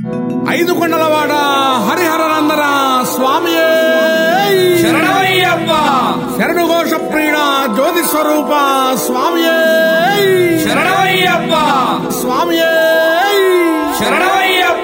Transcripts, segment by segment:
ఐదు కొండలవాడ హరిహర నందన స్వామి శరణమయ్యప్ప శరణు ఘోష ప్రీణ జ్యోతి స్వరూప స్వామి శరణమయ్యప్ప స్వామి శరణమయ్యప్ప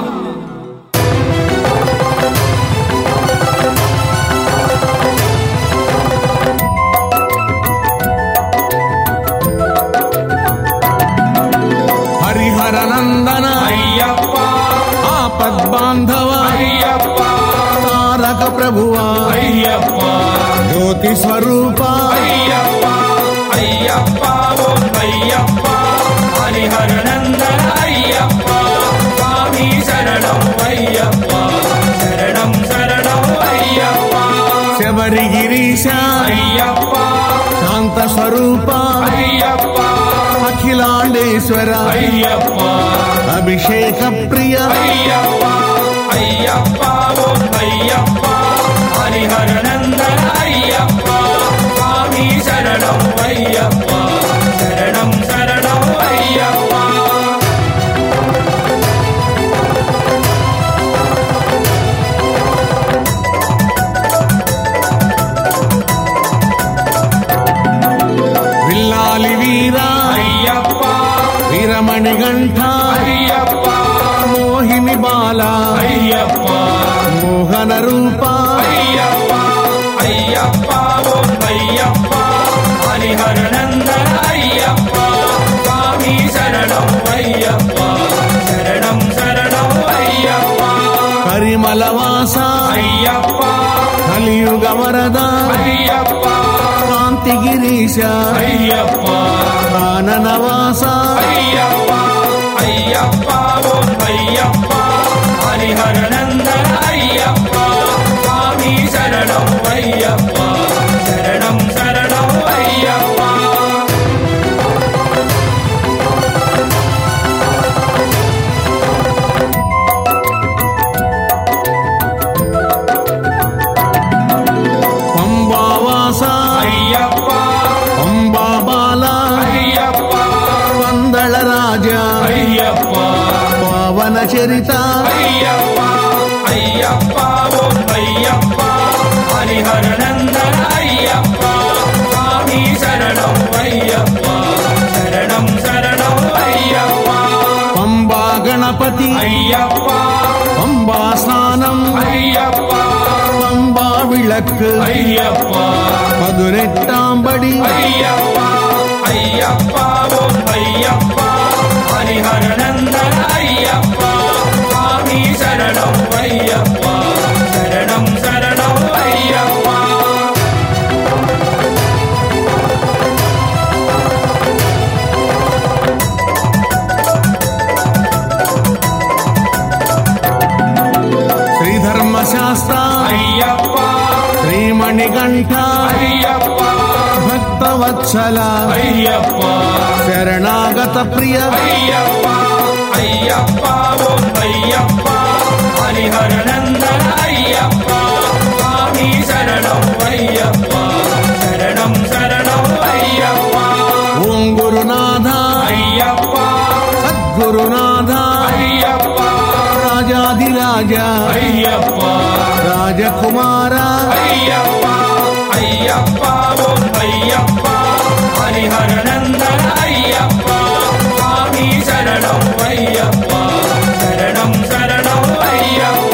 హరిహర నందన అయ్యప్ప ఆపద్బాంధవ అయ్యప్ప తారక ప్రభువా అయ్యప్ప జ్యోతి స్వరూప అయ్యప్ప అయ్యప్ప ఓం అయ్యప్ప హరిహర నందన అయ్యప్ప స్వామి శరణం అయ్యప్ప శరణం శరణం అయ్యప్ప శబరిగిరీశ అయ్యప్ప శాంత స్వరూప అయ్యప్ప అఖిలాండేశ్వర అయ్యప్ప అభిషేక ప్రియ అయ్యప్ప అయ్యప్ప ఓం అయ్యప్ప హరిహర నందన అయ్యప్ప స్వామి శరణం అయ్యప్ప శరణం శరణం అయ్యప్ప విల్లాలి వీర అయ్యప్ప వీరమణి గంఠ అయ్యప్ప మోహిని బాల అయ్యప్ప మోహన రూప అయ్యప్ప అయ్యప్ప ఓం అయ్యప్ప హరిహర నందన అయ్యప్ప స్వామి శరణం అయ్యప్ప శరణం శరణం అయ్యప్ప కరిమల వాస అయ్యప్ప కలియుగ వరద అయ్యప్ప కాంతిగిరీశ అయ్యప్ప కానన వాస అయ్యప్ప అయ్యప్ప ఓం అయ్యప్ప హరిహర నందన అయ్యప్ప స్వామి శరణం అయ్యప్ప శరణం శరణం అయ్యప్ప పంబావాస అయ్యప్ప పంబా బాల అయ్యప్ప వందళ రాజ అయ్యప్ప పవన చరిత అయ్యప్ప అయ్యప్ప ఓం అయ్యప్ప హరిహర నందన అయ్యప్ప స్వామి శరణం అయ్యప్ప శరణం శరణం అయ్యప్ప పంబా గణపతి అయ్యప్ప పంబా స్నానం అయ్యప్ప పంబా విளக்கு అయ్యప్ప పదునెట్టాంబడి అయ్యప్ప అయ్యప్ప ఓం అయ్యప్ప హరిహర నందన అయ్యప్ప స్వామి శరణం అయ్యప్ప శరణం శరణం అయ్యప్ప శ్రీధర్మ శాస్త్ర అయ్యప్ప శ్రీమణికంఠ అయ్యప్ప భక్తవత్సల అయ్యప్ప శరణాగత ప్రియ అయ్యప్ప అయ్యప్ప ఓం అయ్యప్ప హరిహర నందన అయ్యప్ప స్వామి శరణం అయ్యప్ప శరణం శరణం అయ్యప్ప ఓం గురునాథ అయ్యప్ప సద్గురునాథ అయ్యప్ప రాజాధిరాజ అయ్యప్ప రాజకుమార అయ్యప్ప అయ్యప్ప ఓం అయ్యప్ప హరిహర నందన అయ్యప్ప స్వామి శరణం అయ్యప్ప శరణం శరణం అయ్యప్ప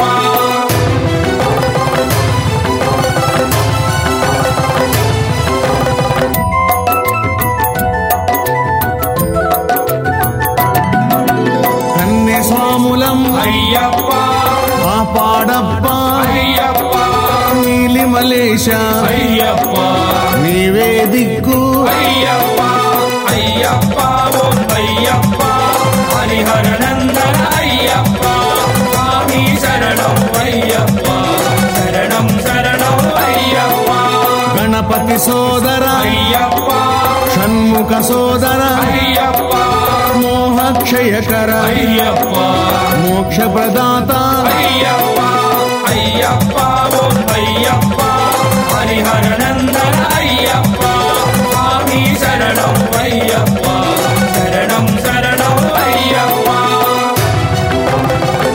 కన్య స్వాములం అయ్యప్ప కాపాడప్ప అయ్యప్ప నీలిమలేశ అయ్యప్ప నీవే దిక్కు అయ్యప్ప అయ్యప్ప ఓం అయ్యప్ప హరిహర నందన అయ్యప్ప స్వామి శరణం అయ్యప్ప శరణం శరణం అయ్యప్ప గణపతి సోదర అయ్యప్ప షణ్ముఖ సోదర అయ్యప్ప మోహక్షయకర అయ్యప్ప మోక్ష ప్రదాత అయ్యప్ప అయ్యప్ప ఓం అయ్యప్ప హరిహర నందన అయ్యప్ప స్వామి శరణం అయ్యప్ప శరణం శరణం అయ్యప్ప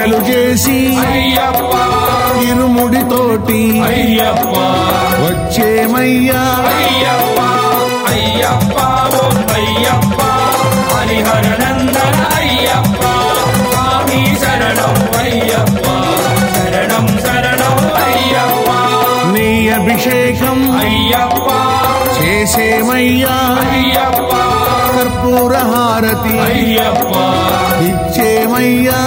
పూజలు చేసి అయ్యప్ప ఇరుముడితోటి అయ్యప్ప వచ్చేమయ్యా అయ్యప్ప అయ్యప్ప ఓ అయ్యప్ప హరిహర నందన అయ్యప్ప స్వామి శరణం అయ్యప్ప శరణం శరణం అయ్యప్ప నీ అభిషేకం అయ్యప్ప చేసేమయ్యా అయ్యప్ప కర్పూర హారతి అయ్యప్ప ఇచ్చేమయ్యా